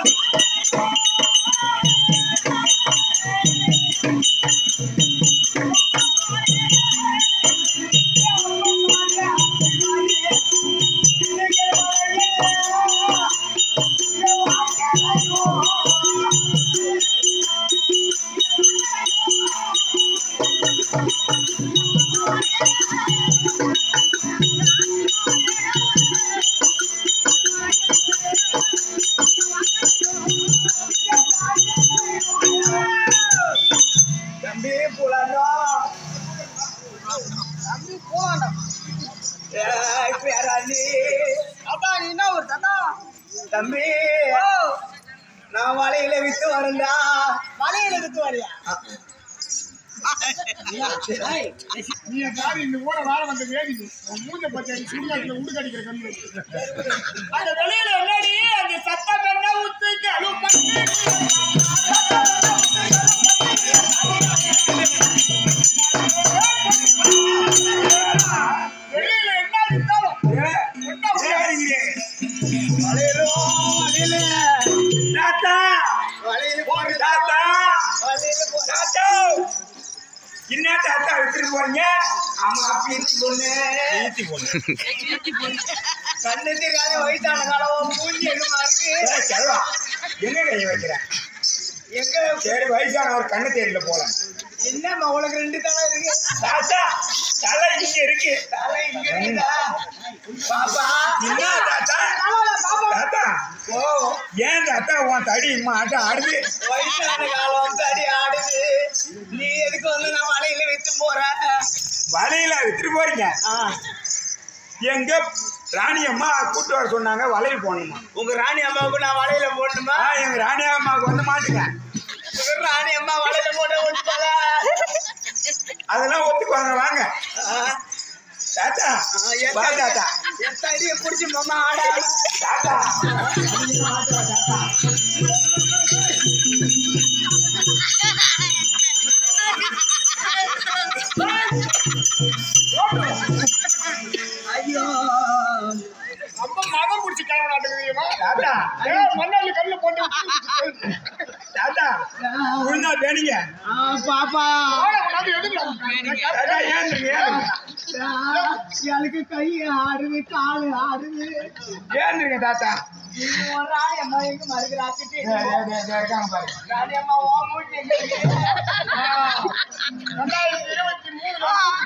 தம்பி போலாண்டா தம்பி போலாண்டா ஏய் பேராண்டி அப்பா நீ என்ன ஒரு தாத்தா தம்பி நான் வலையில வித்து வரேன்டா வலையில வித்து வரியா நீ காரி இந்த ஊட வார வந்த வேதி உன் மூஞ்ச பத்தி அடி சுடுகாட்டுல உடுக்கடிக்கிற கண்ணு அந்த வெளியில என்னடி அந்த சத்தம் என்ன ஊத்துக்கு அழுப்பட்டு வெளியில என்ன இருந்தாலும் என்ன தாத்தா வித்துட்டு போறீங்க ஆமா பீத்தி பொண்ணு கண்ணு தெரியாத வயசான காலம் மூஞ்சி எங்கமா இருக்கு ஏய், செல்வா, எங்க கையை வைக்கிற எங்க சரி வயசான ஒரு கண்ணு தெரியல போல என்னம்மா உனக்கு ரெண்டு தலை இருக்கு தாத்தா தலை இங்க இருக்கு தலை இங்க இருக்குதா பாப்பா என்ன தாத்தா தாத்தா ஓ ஏன் தாத்தா உன் தடி மாட்டம் ஆடுது வயசான காலம் தடி ஆடுது நீ எதுக்கு வந்து நான் மலையில வித்து போற வலையில வித்துட்டு போறீங்க ஆ, எங்க ராணி அம்மா கூட்டு வர சொன்னாங்க வலையில் போகணுமா உங்க ராணி அம்மாவுக்கு நான் வலையில போடணுமா ஆ, எங்க ராணி அம்மாவுக்கு வந்து மாட்டுங்க உங்க ராணி அம்மா வலையில போட விட்டுப்பாள அதெல்லாம் ஒத்துக்குவாங்க வாங்க தாத்தா வா தாத்தா என் தடியை பிடிச்சி மாமா ஆடா தாத்தா ஐயோ ரொம்ப மதம் பிடிச்சி கிளம்ப நாட்டுக்குமா தாத்தா ஏ மண்ணாளி கல்ல போட்டு தாத்தா ஒழுங்கா பேணிங்க ஆ, பாப்பா அது எதுக்கு தாத்தா ஏந்துங்க எனக்கு கை ஆடுது காலு ஆடுது ஏந்துருங்க தாத்தா ஒரு ராணி அம்மா எங்க மறுக்கிறாக்கிட்டு இதோ, இதோ, இதோ, இதோ இருக்காங்க பாருங்க ராணி அம்மா ஓ மூட்டி எங்க இருக்கு? ரெண்டாயிரத்தி இருபத்தி மூணுல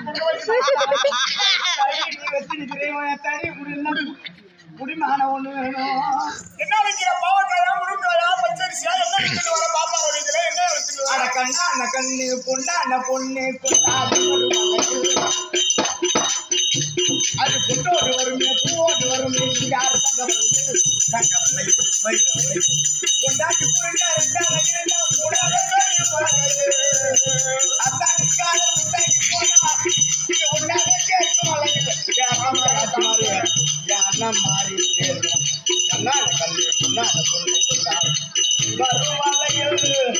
தடி நீ வச்சு நிக்கிறேன் என் தடி குடினா குடிமான ஒண்ணு வேணும் என்ன வைக்கிற பாவக்காயா முருங்காயா பச்சரிசியா என்ன எடுத்துட்டு வர பாப்பா வைக்கல என்ன எடுத்துட்டு வர அட கண்ணா அந்த கண்ணு பொண்ணா அந்த பொண்ணு கொண்டாடி அது புட்டோடு வருமே பூவோடு வருமே யார் தங்க வருது தங்க வலை வயிறு வலை கொண்டாட்டி புரிஞ்சா ரெண்டா வயிறா மூடாத சொல்லி போறது அத்தான் கால முட்டாக்கி போனா இது ஒன்னாக கேட்கும் வலையில் யாரா ராஜா மாறி யாரா மாறி கேள்வி கண்ணா அந்த கண்ணு பொண்ணா அந்த பொண்ணு கொண்டாடி வரும் வலையில்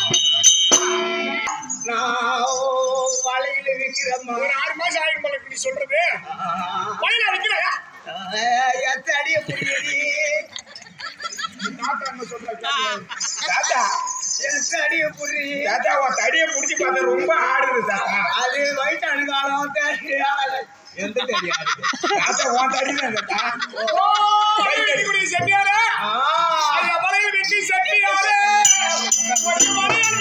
நான் வலையில விற்கிறம்மா ஒரு ஆறு மாசம் ஆயிரம் போல நீ சொல்றது வழியில வைக்கிறா எத்த அடிய புரியுது தாத்தா என்ன சொல்ற தாத்தா எத்த அடிய புரியுது தாத்தா உன் தடியை பிடிச்சி பார்த்தா ரொம்ப ஆடுது தாத்தா அது வயிற்றான காலம் தெரியாது எந்த தெரியாது தாத்தா உன் தடி தான் தாத்தா ஓ வெட்டிக்குடி செட்டியாரே ஆ, அந்த வலையில் வெட்டி செட்டியாரே ஒரு வலையில்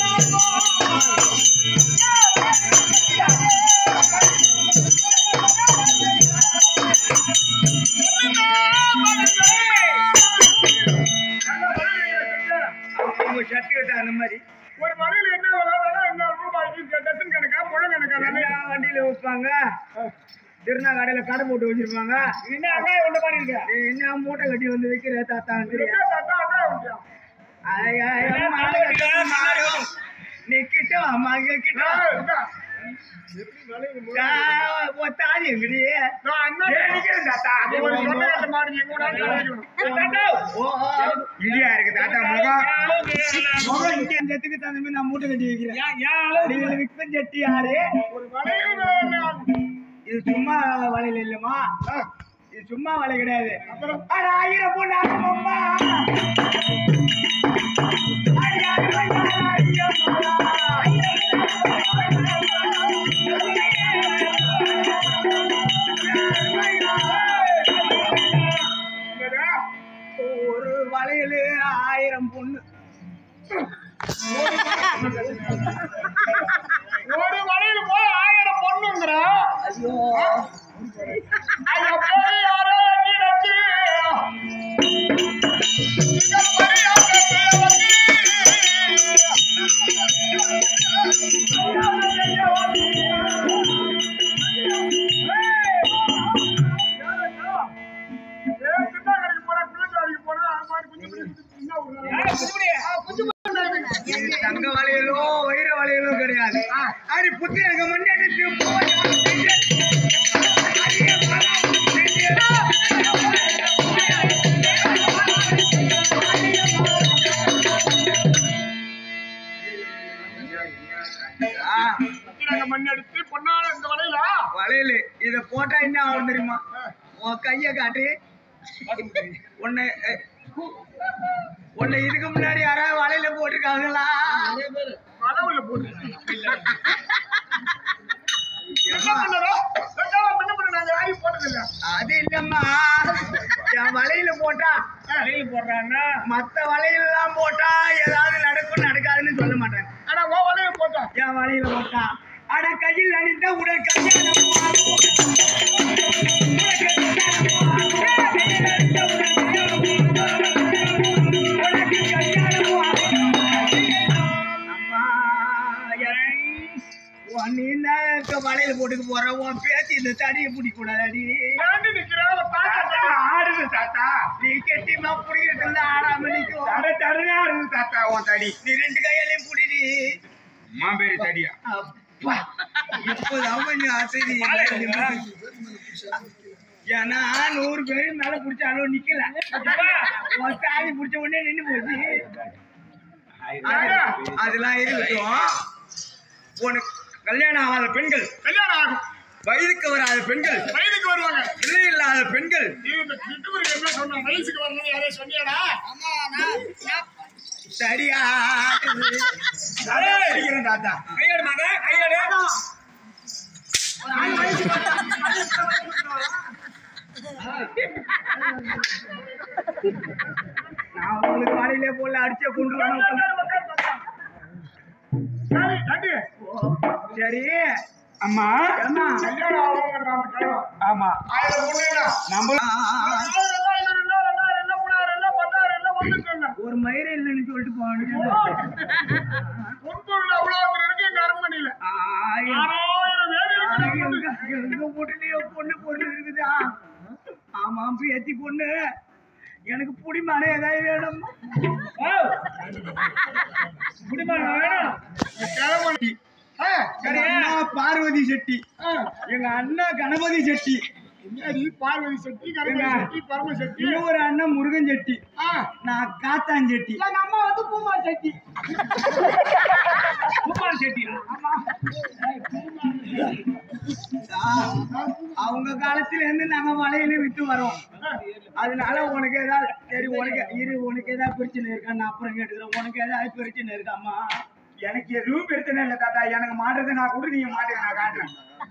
அவங்க சட்டி கட்ட அந்த மாதிரி ஒரு வலையில் என்ன விலை வேணா என்ன ரூபாய்க்கு டசன் கணக்கா முழு கணக்கா விலை எல்லா வண்டியில வைப்பாங்க திருநா கடையில கடை போட்டு வச்சிருப்பாங்க என்ன அங்காயம் ஒண்ணு பண்ணிருக்க நீ என்ன மூட்டை கட்டி வந்து வைக்கிற தாத்தா தெரியும் என்ன தாத்தா அங்காயம் விட்டியா? நீ கிட்ட வாமா இங்க கிட்ட வா. ஏய், இந்தா. ஆ, உன் தாலி எங்கடி நான் அண்ணா நிக்கிறேன் தாத்தா ஒரு சொந்தக்காரத்தை மாறி நீ கூட வைக்கணும். ஓ, ஓ. இங்கேயா இருக்கு தாத்தா முகம் முகம் இங்க இந்த இடத்துக்கு தகுந்த மாதிரி நான் மூட்டை கட்டி வைக்கிறேன் அடியில விற்பன் சட்டி யாரு ஒரு வலையில் வேணாம். இது சும்மா வலையில இல்லம்மா இது சும்மா வலை கிடையாது அட ஆயிரம் பொண்ணு அம்மா வளையல் ஆயிரம் பொண்ணு ஒரு வழியில போய் ஆயிரம் பொண்ணுங்கிற ஐயோ ஐயா போய் யாரோ நினைச்சு இங்க பரியாசத்தை வந்து ஏன் சின்னக்கடைக்கு போற, பிள்ளைச்சாடிக்கு போற, அது மாதிரி குஞ்சு பிடி குஞ்சு பிடி என்ன ஒரு ஆ, குஞ்சு பிடி இது தங்க வளையலோ வைர வளையலோ கிடையாது அடி புத்தி எங்க மண்ணெடுத்து போய் நாங்க மண் எடுத்து பொண்ணால இந்த வலையில வளையல் இத போட்டா என்ன ஆகும் தெரியுமா உன் கைய காட்டு உன்னை அஹ், உன்னை இதுக்கு முன்னாடி யாராவது வளையல போட்டிருக்காங்களா அளவுல போட்டு என்ன பண்ணறா என்ன பண்ண நாங்க யாரையும் போட்டதில்ல அது இல்லம்மா என் வளையல போட்டா வலையில் போடுறான்னா மத்த வளையலாம் போட்டா ஏதாவது நடக்கும் நடக்காதுன்னு சொல்ல மாட்டாங்க ஆனா ஓ வலையில போட்டா என் வளையல போட்டா அட கையில் அணிந்த உடல் கல்யாணம் ஆகும். உனக்கு கல்யாணம் ஆகும். கையில் அணிந்த உடல் கல்யாணம் ஆகும். உனக்கு கல்யாணம் ஆகும். அம்மா, என் உன் நீ என்ன வளையல போட்டுக்க போற உன் பேத்தி இந்த தடியை பிடிக்க கூடாது தாண்டி நிக்கிறா தாத்தா ஆடுது தாத்தா நீ கெட்டிமா புடிக்கிறது ஆடாம நிக்கும் தட தடனா இருக்கு தாத்தா உன் தடி நீ ரெண்டு கையாலையும் புடிடி மாம்பேரி தடியா அப்பா இப்போதான் கொஞ்சம் அசதி ஏன்னா நூறு பேர் மேல புடிச்சாலும் நிக்கல உன் தாலி புடிச்ச உடனே நின்னு போச்சு அது- அதெல்லாம் இருக்கட்டும் உனக்கு கல்யாணம் ஆகாத பெண்கள் கல்யாணம் ஆகும் வயதுக்கு வராத பெண்கள் வயதுக்கு வருவாங்க பிள்ளை இல்லாத பெண்கள் நீ இந்த கிட்டுவருக்கு என்ன சொன்ன வயசுக்கு வரணும்னு யாரே சொன்னியாடா சரியா அடிக்கிறேன் தாத்தா கையாடு மக கையாடு நான் உங்களுக்கு காலையிலே போல அடிச்ச கொண்டு வரணும் சரி நன்றி சரி அம்மா ஏம்மா? கல்யாணம் ஆகுங்கிற அந்த கல்யாணம் ஆமா ஆயிரம் பொண்ணு என்ன நம்ம ஆயிரம் இல்லை, ஐநூறு இல்லை, ரெண்டாயிரம் இல்லை, மூணாயிரம் இல்லை, பத்தாயிரம் இல்லை, வந்துட்டு இல்லை. ஒரு மயிரை இல்லைன்னு சொல்லிட்டு போகணும் பொன்பொருள் அவ்வளவு இருக்கு எங்க அரண்மனையில ஆறாயிரம் வேலை இருக்கு நம்ம வீட்டுல. எங்க வீட்டுலயே பொண்ணு பொண்ணு இருக்குதா ஆமா பேத்தி பொண்ணு எனக்கு புடிமான ஏதாவது வேணும் புடிமான வேணும் கிழமை. ஆ, எங்க அண்ணா பார்வதி செட்டி ஆ. எங்க அண்ணா கணபதி செட்டி என்னடி பார்வதி செட்டி கருமதி ஏங்க. செட்டி பரம செட்டி இன்னொரு அண்ணன் முருகன் செட்டி ஆ. நான் காத்தான் செட்டி எங்க அம்மா வந்து பூமா செட்டி பூமான் செட்டியா ஆமா ஆ, அவங்க காலத்துல இருந்து நாங்க வலையில வித்து வரோம் அதனால உனக்கு ஏதாவது சரி உனக்கு இரு உனக்கு ஏதாவது பிரச்சனை இருக்கா நான் அப்புறம் கேட்டுக்கிறேன் உனக்கு ஏதாவது பிரச்சனை இருக்காமா எனக்கு எதுவும் பிரச்சனை இல்லை தாத்தா எனக்கு மாட்டுறது நான் கூட நீங்க மாட்டுங்க நான் காட்டுறேன்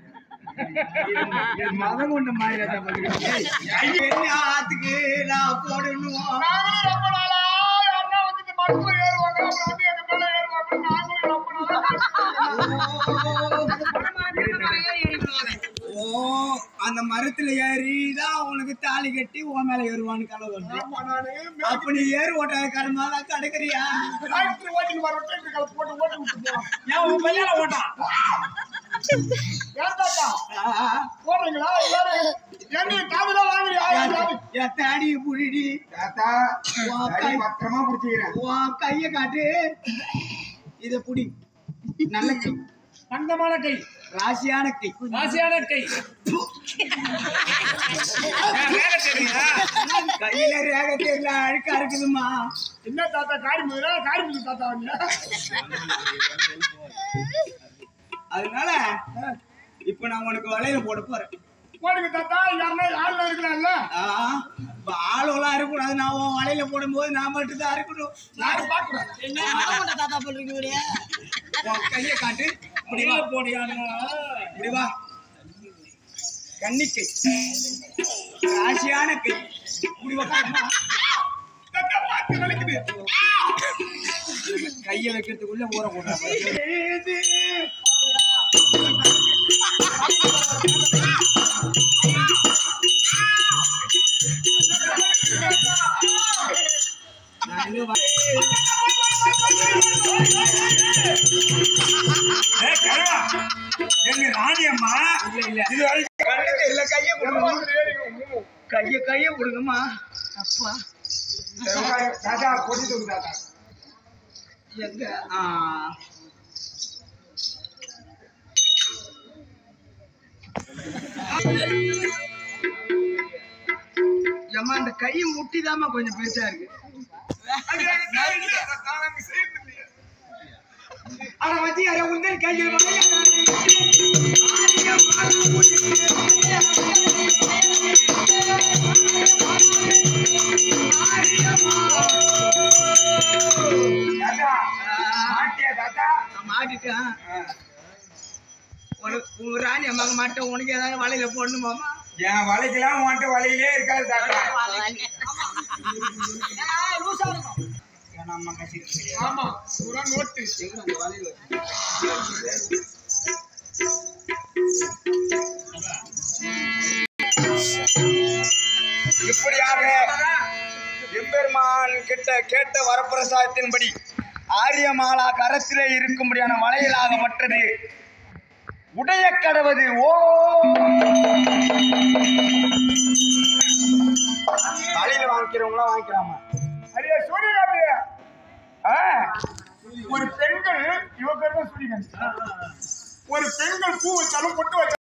இது மதம் கொண்ட மாதிரி தான் பாத்துக்கிட்டு. ஏய், என்ன ஆத்துக்கு நான் போடணும் நாங்களும் ரொம்ப நாளா யாருன்னா வந்து இந்த மருத்துவ ஏறுவாங்க அப்புறம் வந்து எங்க மேல ஏறுவாங்க நாங்களும் ரொம்ப நாளா ஓ அந்த மரத்துல ஏறிதான் உனக்கு தாலி கட்டி உன் மேல ஏறுவான்னு கனவு வந்து ஆமா நானு அப்ப நீ ஏறு ஓட்டாத கருமால தடுக்கிறியா டாக்டர் ஓட்டிட்டு வர டாக்டர் கால போட்டு ஓட்டி விட்டு போவான் ஏன் உன் பையன ஓட்டான் ஏன் தாத்தா போடுறீங்களா எல்லாரும் என்ன காதுல வாங்குறியா யாரு? என் தாடியை புடிடி தாத்தா உன் தடி கை- பத்திரமா பிடிச்சிக்கிறேன் உன் கைய காட்டு இத புடி நல்ல கை தங்கமான கை ராசியான கை ராசியான கை கையில ரேக தெரியல அழுக்கா இருக்குதுமா என்ன தாத்தா காரி முதலா காரி முதல் தாத்தா வந்து அதனால இப்ப நான் உனக்கு வலையில போட போறேன் போடுங்க தாத்தா யாருன்னா ஆள்ல இருக்கிறான்ல ஆ, இப்ப ஆளுலாம் இருக்கக்கூடாது நான் உன் வலையில போடும்போது நான் மட்டும் தான் இருக்கணும் நான் பாக்குறேன் உன் கைய காட்டு இப்படி வா இப்படி வா கன்னிக்கை ராசியான கை இப்படி வா தாத்தா நாக்கு வலிக்குது கையை வைக்கிறதுக்குள்ள ஊற போடுறாங்க ஏய், கருவா, எங்க ராணியம்மா இல்ல இது வரைக்கும் கண்ணுக்கு இல்ல கையை கொடுங்கம்மா கைய கைய கொடுங்கம்மா அப்பா தாத்தா கொடி தூக்கு தாத்தா எங்க ஆ ஏம்மா இந்த கை முட்டிதாம்மா கொஞ்சம் பெருசா இருக்கு அட மச்சி அட உங்கள் கையில் வளையலாடி. ஆரிய மாலா முடித்து ஆரிய மாலா. தாத்தா மாட்டியா தாத்தா நான் மாட்டிட்டேன் உனக்கு உங்க ராணி அம்மாக்கு மாட்டேன் உனக்கு ஏதாவது வலையில போடணுமாமா என் வலைக்கெல்லாம் உன்கிட்ட வலையிலே இருக்காது தாத்தா ஏன்னா அம்மா கசிட்டு கிடையாது ஆமா பூரா நோட்டு இப்படியாக எம்பெருமான் கிட்ட கேட்ட வரப்பிரசாதத்தின்படி ஆரியமாலா கரத்திலே இருக்கும்படியான வளையலாக மற்றது உடைய கடவது ஓ வலையில வாங்கிக்கிறவங்களாம் வாங்கிக்கிறாமா அடியே சூரியகாந்தி ஆ, ஒரு பெண்கள் இவ பேர் தான் சூரியகாந்தி ஒரு பெண்கள் பூ வச்சாலும் பொட்டு வச்சாலும்